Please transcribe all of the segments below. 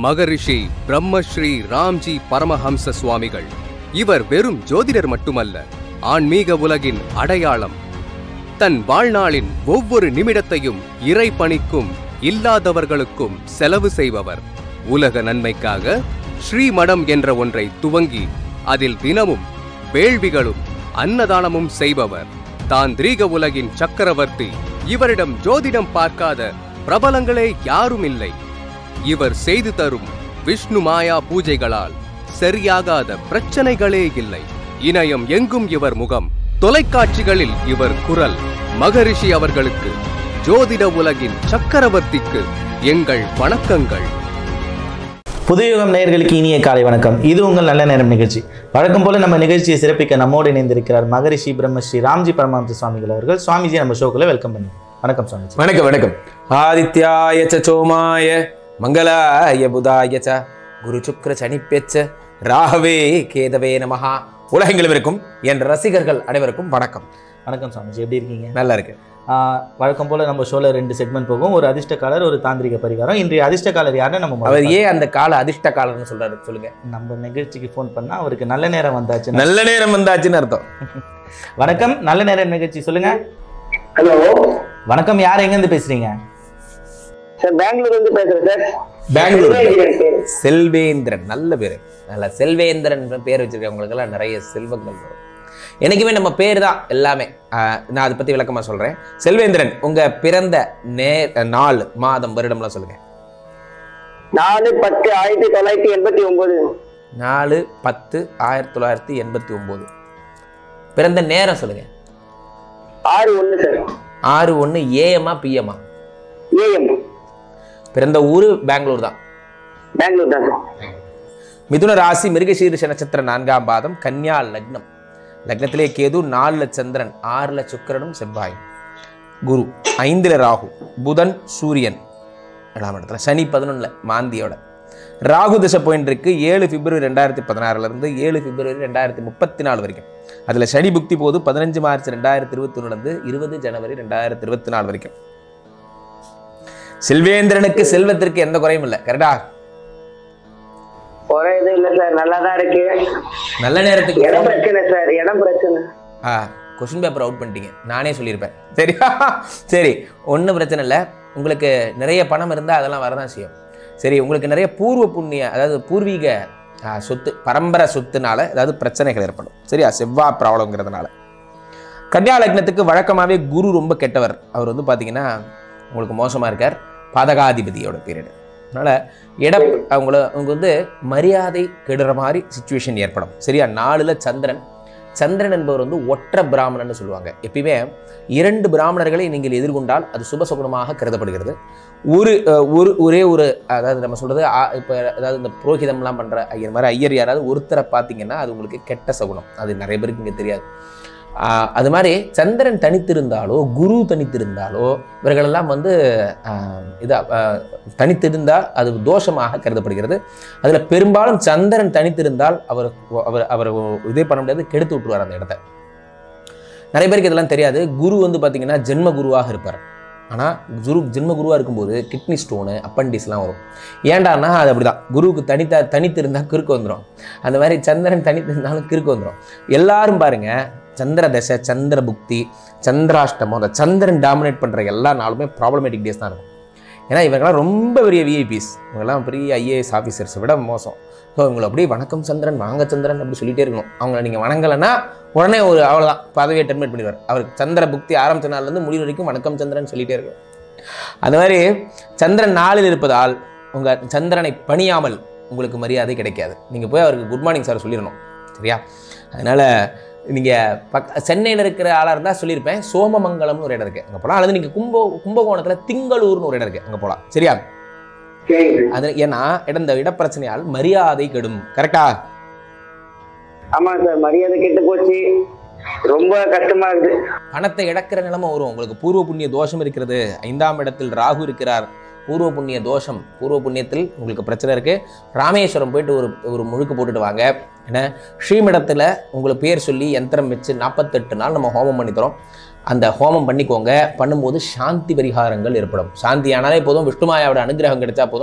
மகரிஷி பிரம்மஸ்ரீ ராம்ஜி பரமஹம்ச சுவாமிகள் இவர் வெறும் ஜோதிடர் மட்டுமல்ல ஆன்மீக உலகின் அடையாளம் தன் வாழ்நாளின் ஒவ்வொரு நிமிடத்தையும் இறை பணிக்கும் இல்லாதவர்களுக்கும் செலவு செய்பவர் உலக நன்மைக்காக ஸ்ரீமடம் என்ற ஒன்றை துவங்கி அதில் தினமும் வேள்விகளும் அன்னதானமும் செய்பவர் தாந்திரீக உலகின் சக்கரவர்த்தி இவரிடம் ஜோதிடம் பார்க்காத பிரபலங்களே யாரும் இல்லை இவர் செய்து தரும் விஷ்ணு மாயா பூஜைகளால் சரியாகாத பிரச்சனைகளே இல்லை இணையம் எங்கும் இவர் முகம் தொலைக்காட்சிகளில் இவர் குரல் மகரிஷி அவர்களுக்கு ஜோதிட உலகின் சக்கரவர்த்திக்கு எங்கள் வணக்கங்கள் புதுயுகம் நேயர்களுக்கு இனிய காலை வணக்கம் இது உங்கள் நல்ல நேரம் நிகழ்ச்சி வழக்கம் போல நம்ம நிகழ்ச்சியை சிறப்பிக்க நம்மோடு இணைந்திருக்கிறார் மகரிஷி பிரம்மஸ்ரீ ராம்ஜி பரமஹம்ச சுவாமிகள் அவர்கள் சுவாமிஜி நம்ம ஷோக்குள்ள வெல்கம் பண்ணி வணக்கம் சுவாமிஜி வணக்கம் வணக்கம் ஆதித்யாய ச சோமாய மங்களாய புதாய ச குரு சுக்ர சனிப்பெச்ச ராகவே கேதவே நமஹா உலகெங்கிலும் இருக்கும் என் ரசிகர்கள் அனைவருக்கும் வணக்கம் வணக்கம் சுவாமிஜி எப்படி இருக்கீங்க நல்லா இருக்கு ஆஹ், வழக்கம் போல நம்ம ஷோல ரெண்டு செக்மெண்ட் போகும் ஒரு அதிர்ஷ்டக்காலர் ஒரு தாந்திரிக பரிகாரம் இன்றைய அதிர்ஷ்டக்காலர் யாருன்னு நம்ம அவர் முதல்ல ஏன் அந்த கால அதிர்ஷ்ட காலம்னு சொல்றாரு சொல்லுங்க நம்ம நிகழ்ச்சிக்கு ஃபோன் பண்ணா அவருக்கு நல்ல நேரம் வந்தாச்சு நல்ல நேரம் வந்தாச்சுன்னு அர்த்தம் வணக்கம் நல்ல நேரம் நிகழ்ச்சி சொல்லுங்க ஹலோ வணக்கம் யார் எங்க இருந்து பேசுறீங்க சார் பெங்களூர்ல இருந்து பேசுறேன் சார் பெங்களூர் செல்வேந்திரன் பேரு. செல்வேந்திரன் நல்ல பேரு நல்ல செல்வேந்திரன் பேர் வச்சிருக்கவங்களுக்கு எல்லாம் நிறைய செல்வங்கள் வரும் எனக்குமே நம்ம பேர் தான் எல்லாமே ஆஹ் நான் அதை பத்தி விளக்கமா சொல்றேன் செல்வேந்திரன் உங்க பிறந்த நே நாள் மாதம் வருடம்லாம் சொல்லுங்க நாலு பத்து ஆயிரத்தி தொள்ளாயிரத்தி எண்பத்தி ஒன்பது நாலு பத்து ஆயிரத்தி தொள்ளாயிரத்தி எண்பத்தி ஒன்பது பிறந்த நேரம் சொல்லுங்க ஆறு ஒண்ணு சார் ஆறு ஒன்று ஏஎம்மா பிஎம்மா ஏஎம் பிறந்த ஊர் பெங்களூர் தான் பெங்களூர் தான் சார் மிதுன ராசி மிருகசீரிஷ நட்சத்திரம் நான்காம் பாதம் கன்யா லக்னம் லக்னத்திலே கேது நாலுல சந்திரன் ஆறுல சுக்கிரனும் செவ்வாயும் குரு ஐந்துல ராகு புதன் சூரியன் ஏழாம் இடத்துல சனி பதினொன்னுல மாந்தியோட ராகு தசை போயின்னு இருக்கு ஏழு பிப்ரவரி ரெண்டாயிரத்தி பதினாறுல இருந்து ஏழு பிப்ரவரி ரெண்டாயிரத்தி முப்பத்தி நாலு வரைக்கும் அதுல சனி புக்தி போது பதினஞ்சு மார்ச் ரெண்டாயிரத்தி இருபத்தி இருந்து இருபது ஜனவரி ரெண்டாயிரத்தி இருபத்தி நாலு வரைக்கும் செல்வேந்திரனுக்கு செல்வத்திற்கு எந்த குறையும் இல்லை கரெக்டா ஒரே இது இல்ல சார் நல்லா தான் இருக்கு நல்ல நேரத்துக்கு இடம் பிரச்சனை சார் இடம் பிரச்சனை ஆ கொஷின் பேப்பர் அவுட் பண்ணிட்டீங்க நானே சொல்லியிருப்பேன் சரியா சரி ஒன்றும் பிரச்சனை இல்லை உங்களுக்கு நிறைய பணம் இருந்தால் அதெல்லாம் வரதான் செய்யும் சரி உங்களுக்கு நிறைய பூர்வ புண்ணிய அதாவது பூர்வீக ஆ, சொத்து பரம்பரை சொத்துனால அதாவது பிரச்சனைகள் ஏற்படும் சரியா செவ்வாய் ப்ராப்ளம்ங்கிறதுனால கன்னியா லக்னத்துக்கு வழக்கமாகவே குரு ரொம்ப கெட்டவர் அவர் வந்து பார்த்தீங்கன்னா உங்களுக்கு மோசமாக இருக்கார் பாதகாதிபதியோட பீரியட் அதனால் இட அவங்கள அவங்க வந்து மரியாதை கெடுற மாதிரி சுச்சுவேஷன் ஏற்படும் சரியா நாலுல சந்திரன் சந்திரன் என்பவர் வந்து ஒற்ற பிராமணன்னு சொல்லுவாங்க எப்பயுமே இரண்டு பிராமணர்களை நீங்கள் எதிர்கொண்டால் அது சுபசகுணமாக கருதப்படுகிறது ஒரு அஹ், ஒரு ஒரே ஒரு அதாவது நம்ம சொல்றது ஆ, இப்போ அதாவது இந்த புரோகிதம்லாம் பண்ற ஐயர் மாதிரி ஐயர் யாராவது ஒருத்தரை பார்த்தீங்கன்னா அது உங்களுக்கு கெட்ட சகுனம் அது நிறைய பேருக்கு இங்கே தெரியாது ஆஹ், அது மாதிரி சந்திரன் தனித்திருந்தாலோ குரு தனித்திருந்தாலோ இவர்களெல்லாம் வந்து ஆஹ், இதா ஆஹ், தனித்திருந்தால் அது தோஷமாக கருதப்படுகிறது அதில் பெரும்பாலும் சந்திரன் தனித்திருந்தால் அவர் அவர் அவர் இதே பண்ண முடியாது கெடுத்து விட்டுருவார் அந்த இடத்த நிறைய பேருக்கு இதெல்லாம் தெரியாது குரு வந்து பார்த்தீங்கன்னா ஜென்ம குருவாக இருப்பார் ஆனால் குரு ஜென்ம குருவாக இருக்கும்போது கிட்னி ஸ்டோனு அப்பண்டிஸ்லாம் வரும் ஏண்டான்னா அது அப்படிதான் குருவுக்கு தனித்தா தனித்து இருந்தால் கிறுக்கு வந்துடும் அந்த மாதிரி சந்திரன் தனித்து இருந்தாலும் கிறுக்கு வந்துடும் எல்லாரும் பாருங்க சந்திர தசை சந்திர புக்தி சந்திராஷ்டமம் அந்த சந்திரன் டாமினேட் பண்ணுற எல்லா நாளுமே ப்ராப்ளமேட்டிக் டேஸ் தான் இருக்கும் ஏன்னா இவங்கெல்லாம் ரொம்ப பெரிய விஐபிஸ் இவங்கெல்லாம் பெரிய ஐஏஎஸ் ஆஃபீஸர்ஸை விட மோசம் ஸோ இவங்களை அப்படியே வணக்கம் சந்திரன் வாங்க சந்திரன் அப்படி சொல்லிட்டே இருக்கணும் அவங்கள நீங்கள் வணங்கலைன்னா உடனே ஒரு அவ்வளோதான் பதவியை டெர்மினேட் பண்ணிடுவார் அவருக்கு சந்திர புக்தி ஆரம்பிச்ச நாள்லேருந்து முடிவு வரைக்கும் வணக்கம் சந்திரன் சொல்லிட்டே இருக்கணும் அந்த மாதிரி சந்திரன் நாளில் இருப்பதால் உங்கள் சந்திரனை பணியாமல் உங்களுக்கு மரியாதை கிடைக்காது நீங்கள் போய் அவருக்கு குட் மார்னிங் சார் சொல்லிடணும் சரியா அதனால் நீங்கள் பக் சென்னையில் இருக்கிற ஆளாக இருந்தால் சொல்லியிருப்பேன் சோமமங்கலம்னு ஒரு இடம் இருக்குது அங்கே போகலாம் அல்லது நீங்கள் கும்ப கும்பகோணத்தில் திங்களூர்னு ஒரு இடம் இருக்குது அங்கே போகலாம் சரியா சரிங்க அது ஏன்னா இடம் இந்த இடப்பிரச்சனையால் மரியாதை கெடும் கரெக்டா ஆமா சார் மரியாதை கெட்டு போச்சு ரொம்ப கஷ்டமா இருக்குது பணத்தை இழக்கிற நிலைமை வரும் உங்களுக்கு பூர்வ புண்ணிய தோஷம் இருக்கிறது ஐந்தாம் இடத்தில் ராகு இருக்கிறார் பூர்வ புண்ணிய தோஷம் பூர்வ புண்ணியத்தில் உங்களுக்கு பிரச்சனை இருக்கு ராமேஸ்வரம் போயிட்டு ஒரு ஒரு முழுக்கு போட்டுட்டு வாங்க என்ன ஸ்ரீமடத்தில் உங்களுக்கு பேர் சொல்லி யந்திரம் வச்சு நாற்பத்தெட்டு நாள் நம்ம ஹோமம் பண்ணி தரோம் அந்த ஹோமம் பண்ணிக்கோங்க பண்ணும்போது சாந்தி பரிகாரங்கள் ஏற்படும் சாந்தி ஆனாலே போதும் விஷ்ணுமாயாவோட அனுகிரகம் கிடைச்சா போதும்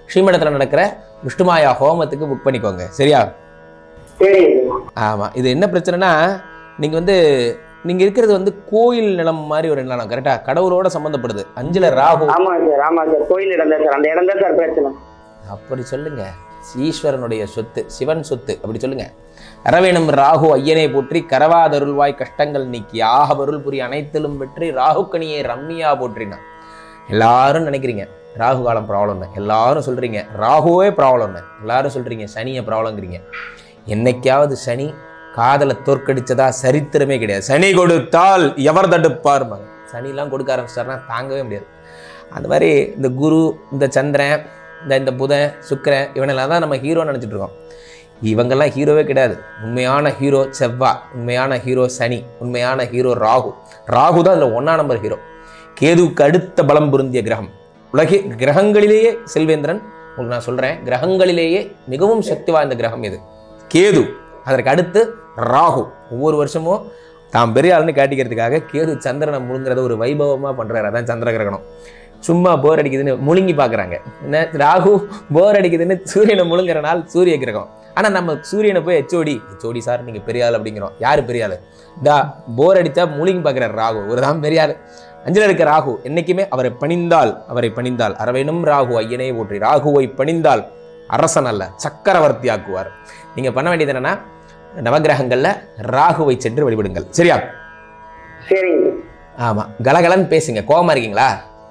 ஸ்ரீமடத்தில் நடக்கிற விஷ்ணுமாயா ஹோமத்துக்கு புக் பண்ணிக்கோங்க சரியா சரிங்க ஆமாம் இது என்ன பிரச்சனைனா நீங்கள் வந்து நீங்கள் இருக்கிறது வந்து கோயில் நிலம் மாதிரி ஒரு நிலம் கரெக்டாக கடவுளோட சம்மந்தப்படுது அஞ்சில் ராகு ஆமா சார் ஆமா சார் கோயில் இடம் தான் சார் அந்த இடம் தான் சார் பிரச்சனை அப்படி சொல்லுங்க ஈஸ்வரனுடைய சொத்து சிவன் சொத்து அப்படி சொல்லுங்க அரவேணும் ராகு ஐயனை போற்றி கரவாதருள்வாய் கஷ்டங்கள் நீக்கி ஆகவருள் புரி அனைத்திலும் வெற்றி ராகுக்கணியை ரம்மியா போற்றினா எல்லாரும் நினைக்கிறீங்க ராகு காலம் ப்ராப்ளம்னு எல்லாரும் சொல்றீங்க ராகுவே ப்ராப்ளம்னு எல்லாரும் சொல்றீங்க சனியை ப்ராப்ளங்கிறீங்க என்னைக்காவது சனி காதலை தோற்கடிச்சதா சரித்திரமே கிடையாது சனி கொடுத்தால் எவர் தடுப்பார் சனிலாம் கொடுக்க ஆரம்பிச்சிட்டாருன்னா தாங்கவே முடியாது அந்த மாதிரி இந்த குரு இந்த சந்திரன் இந்த இந்த புதன் சுக்கிரன் இவனெல்லாம் தான் நம்ம ஹீரோ நினச்சிட்டு இருக்கோம் இவங்கெல்லாம் ஹீரோவே கிடையாது உண்மையான ஹீரோ செவ்வா உண்மையான ஹீரோ சனி உண்மையான ஹீரோ ராகு ராகு தான் அதில் ஒன்றா நம்பர் ஹீரோ கேதுவுக்கு அடுத்த பலம் பொருந்திய கிரகம் உலகே கிரகங்களிலேயே செல்வேந்திரன் உங்களுக்கு நான் சொல்கிறேன் கிரகங்களிலேயே மிகவும் சக்தி வாய்ந்த கிரகம் இது கேது அதற்கு அடுத்து ராகு ஒவ்வொரு வருஷமும் தாம் பெரிய ஆளுன்னு காட்டிக்கிறதுக்காக கேது சந்திரனை முழுங்குறத ஒரு வைபவமாக பண்ணுறாரு அதான் சந்திர கிரகணம் சும்மா போர் அடிக்குதுன்னு முழுங்கி பார்க்குறாங்க என்ன ராகு போர் அடிக்குதுன்னு சூரியனை முழுங்குற நாள் சூரிய கிரகம் ஆனால் நம்ம சூரியனை போய் ஹெச்ஓடி ஹெச்ஓடி சார் நீங்கள் பெரிய ஆள் அப்படிங்கிறோம் யார் பெரிய ஆள் தா போர் அடித்தா முழுங்கி பார்க்குறாரு ராகு ஒரு தான் பெரிய ஆள் அஞ்சல இருக்க ராகு என்னைக்குமே அவரை பணிந்தால் அவரை பணிந்தால் அரவேனும் ராகு ஐயனே ஓற்றி ராகுவை பணிந்தால் அரசன் அல்ல சக்கரவர்த்தி ஆக்குவார் நீங்கள் பண்ண வேண்டியது என்னன்னா நவகிரகங்களில் ராகுவை சென்று வழிபடுங்கள் சரியா சரிங்க ஆமாம் கலகலன்னு பேசுங்க கோவமா இருக்கீங்களா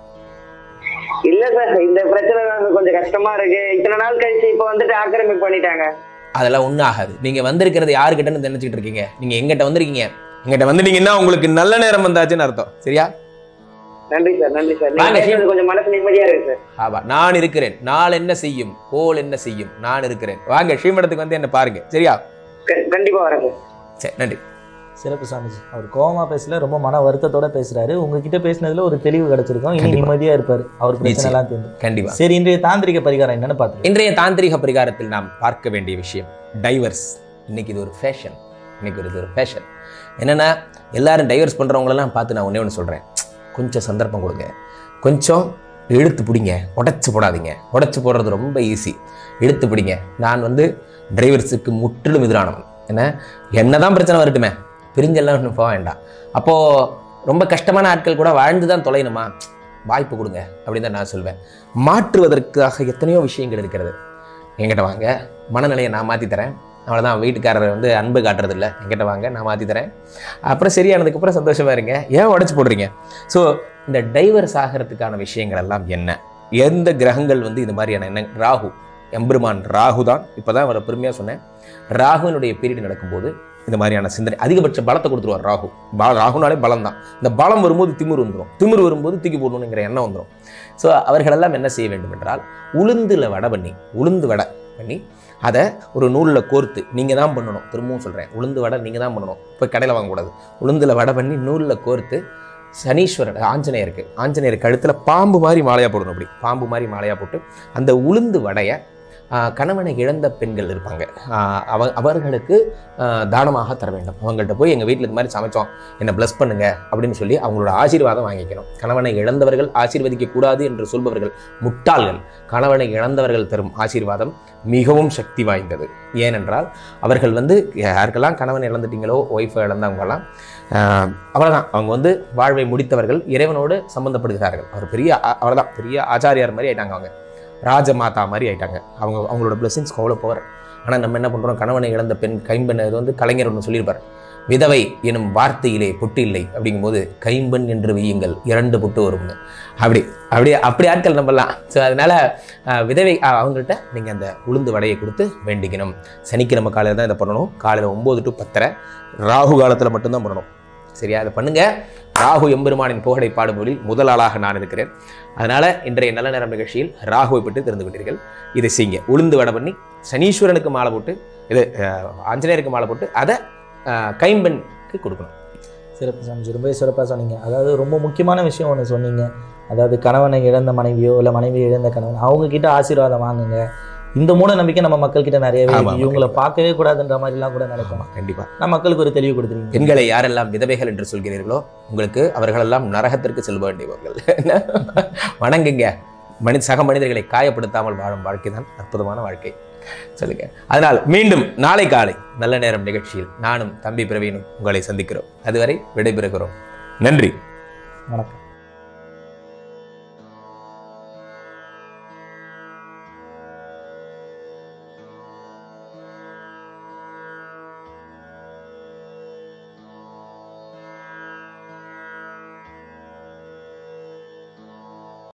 இல்ல சார் இந்த பிரச்சனை தான் சார் கொஞ்சம் கஷ்டமா இருக்கு இத்தனை நாள் கழிச்சு இப்ப வந்துட்டு ஆக்கிரமிப்பு பண்ணிட்டாங்க அதெல்லாம் ஒன்றும் ஆகாது நீங்கள் வந்திருக்கிறது யாருக்கிட்டன்னு நினைச்சிட்டு இருக்கீங்க நீங்கள் எங்கிட்ட வந்திருக்கீங்க எங்கிட்ட வந்துட்டீங்கன்னா உங்களுக்கு நல்ல நேரம் வந்தாச்சுன்னு அர்த்தம் சரியா நன்றி சார் நன்றி சார் வாங்க, நீங்க பேசுறது கொஞ்சம் மனசு நிம்மதியா இருக்கு சார் ஆமா நான் இருக்கிறேன் நாள் என்ன செய்யும் கோல் என்ன செய்யும் நான் இருக்கிறேன் வாங்க ஸ்ரீமடத்துக்கு வந்து என்ன பாருங்க சரியா க- கண்டிப்பா வரேன் சார் சரி நன்றி சிறப்பு சாமிஜி அவர் கோவமா பேசல ரொம்ப மன வருத்தத்தோட பேசுறாரு உங்ககிட்ட பேசினதுல ஒரு தெளிவு கிடைச்சிருக்கும் இனி கண்டிப்பா. நிம்மதியா இருப்பாரு அவர் பிரச்சனை எல்லாம் தீர்ந்து கண்டிப்பா சரி இன்றைய தாந்திரிக பரிகாரம் என்னன்னு பார்த்துருக்கோம் இன்றைய தாந்திரிக பரிகாரத்தில் நாம் பார்க்க வேண்டிய விஷயம் டைவர்ஸ் இன்னைக்கு இது ஒரு ஃபேஷன் இன்னைக்கு ஒரு இது ஒரு ஃபேஷன் என்னன்னா எல்லாரும் டைவர்ஸ் பண்றவங்களெல்லாம் பார்த்து நான் ஒண்ணே ஒன்று சொல்றேன் கொஞ்சம் சந்தர்ப்பம் கொடுங்க கொஞ்சம் இழுத்து பிடிங்க உடைச்சு போடாதீங்க உடைச்சு போடுறது ரொம்ப ஈஸி இழுத்து பிடிங்க நான் வந்து டிரைவர்ஸுக்கு முற்றிலும் எதிரானவன் என்ன என்னதான் பிரச்சனை வரட்டுமே பிரிஞ்செல்லாம் ஒன்றும் போக வேண்டாம் அப்போது ரொம்ப கஷ்டமான ஆட்கள் கூட வாழ்ந்து தான் தொலைணுமா வாய்ப்பு கொடுங்க அப்படின்னு தான் நான் சொல்வேன் மாற்றுவதற்காக எத்தனையோ விஷயங்கள் இருக்கிறது என்கிட்ட வாங்க மனநிலையை நான் மாற்றி தரேன் அவ்வளோதான் வீட்டுக்காரர் வந்து அன்பு காட்டுறது இல்லை என்கிட்ட வாங்க நான் மாற்றி தரேன் அப்புறம் சரியானதுக்கப்புறம் சந்தோஷமா இருங்க ஏன் உடச்சி போடுறீங்க ஸோ இந்த டைவர்ஸ் ஆகிறதுக்கான விஷயங்கள் எல்லாம் என்ன எந்த கிரகங்கள் வந்து இது மாதிரியான என்ன ராகு எம்பெருமான் ராகு தான் இப்போ தான் அவரை பெருமையாக சொன்னேன் ராகுவினுடைய பீரியட் நடக்கும்போது இந்த மாதிரியான சிந்தனை அதிகபட்ச பலத்தை கொடுத்துருவார் ராகு பா ராகுனாலே பலம் தான் இந்த பலம் வரும்போது திமிர் வந்துடும் திமிர் வரும்போது தூக்கி போடணுங்கிற எண்ணம் வந்துடும் ஸோ அவர்களெல்லாம் என்ன செய்ய வேண்டும் என்றால் உளுந்துல வடை பண்ணி உளுந்து வடை பண்ணி அதை ஒரு நூலில் கோர்த்து நீங்கள் தான் பண்ணணும் திரும்பவும் சொல்கிறேன் உளுந்து வடை நீங்கள் தான் பண்ணணும் இப்போ கடையில் வாங்கக்கூடாது உளுந்தில் வடை பண்ணி நூலில் கோர்த்து சனீஸ்வரர் ஆஞ்சநேயருக்கு ஆஞ்சநேயர் கழுத்தில் பாம்பு மாதிரி மாலையாக போடணும் அப்படி பாம்பு மாதிரி மாலையாக போட்டு அந்த உளுந்து வடையை ஆஹ், கணவனை இழந்த பெண்கள் இருப்பாங்க ஆஹ், அவ அவர்களுக்கு ஆஹ், தானமாக தர வேண்டும் அவங்கள்ட்ட போய் எங்கள் வீட்டில் இது மாதிரி சமைச்சோம் என்னை ப்ளஸ் பண்ணுங்க அப்படின்னு சொல்லி அவங்களோட ஆசீர்வாதம் வாங்கிக்கணும் கணவனை இழந்தவர்கள் ஆசீர்வதிக்க கூடாது என்று சொல்பவர்கள் முட்டாள்கள் கணவனை இழந்தவர்கள் தரும் ஆசீர்வாதம் மிகவும் சக்தி வாய்ந்தது ஏனென்றால் அவர்கள் வந்து யாருக்கெல்லாம் கணவன் இழந்துட்டீங்களோ ஒய்ஃபை இழந்தவங்கெல்லாம் ஆஹ், அவ்வளவுதான் அவங்க வந்து வாழ்வை முடித்தவர்கள் இறைவனோடு சம்பந்தப்படுகிறார்கள் அவர் பெரிய ஆ- அவ்வளவுதான் பெரிய ஆச்சாரியார் மாதிரி ஆயிட்டாங்க அவங்க ராஜமாதா மாதிரி ஆயிட்டாங்க அவங்க அவங்களோட பிளெஸிங்ஸ் அவ்வளோ பவர் ஆனால் நம்ம என்ன பண்ணுறோம் கணவனை இழந்த பெண் கைம்பெண் இது வந்து கலைஞர் ஒன்று சொல்லியிருப்பார் விதவை எனும் வார்த்தையிலே பொட்டு இல்லை அப்படிங்கும்போது கைம்பெண் என்று வையுங்கள் இரண்டு பொட்டு வரும்னு அப்படி அப்படி அப்படி ஆட்கள் நம்பலாம் ஸோ அதனால ஆஹ், விதவை ஆஹ், அவங்கள்ட்ட நீங்கள் அந்த உளுந்து வடையை கொடுத்து வேண்டிக்கணும் சனிக்கிழமை காலையில் தான் இதை பண்ணணும் காலையில் ஒம்பது டு பத்தரை ராகு காலத்தில் மட்டும்தான் பண்ணணும் சரியா அதை பண்ணுங்க ராகு எம்பெருமானின் புகழை பாடுமொழியில் முதல் ஆளாக நான் இருக்கிறேன் அதனால இன்றைய நல்ல நேரம் நிகழ்ச்சியில் ராகுவை பற்றி தெரிந்து கொண்டீர்கள் இதை செய்யுங்க உளுந்து வடை பண்ணி சனீஸ்வரனுக்கு மாலை போட்டு இது அஹ், ஆஞ்சநேயருக்கு மாலை போட்டு அதை அஹ், கைம்பெண்க்கு கொடுக்கணும் சிறப்பு சாமிஜி ரொம்ப சிறப்பாக சொன்னீங்க அதாவது ரொம்ப முக்கியமான விஷயம் ஒன்று சொன்னீங்க அதாவது கணவனை இழந்த மனைவியோ இல்லை மனைவி இழந்த கணவன் அவங்க கிட்ட ஆசீர்வாதம் வாங்குங்க இந்த மூட நம்பிக்கை நம்ம மக்கள் கிட்ட நிறையவே ஆமா, இருக்கு. ஆமா, இவங்கள கண்டிப்பா. பார்க்கவே கூடாதுன்ற மாதிரிலாம் கூட நடக்கும் கண்டிப்பா நான் மக்களுக்கு ஒரு தெளிவு கொடுத்துருக்கீங்க பெண்களை யாரெல்லாம் விதவைகள் என்று சொல்கிறீர்களோ உங்களுக்கு அவர்களெல்லாம் நரகத்திற்கு செல்ல வேண்டியவர்கள் என்ன? வணங்குங்க மனித சக மனிதர்களை காயப்படுத்தாமல் வாழும் வாழ்க்கை தான் அற்புதமான வாழ்க்கை சொல்லுங்க அதனால் மீண்டும் நாளை காலை நல்ல நேரம் நிகழ்ச்சியில் நானும் தம்பி பிரவீனும் உங்களை சந்திக்கிறோம் அதுவரை விடைபெறுகிறோம் நன்றி வணக்கம்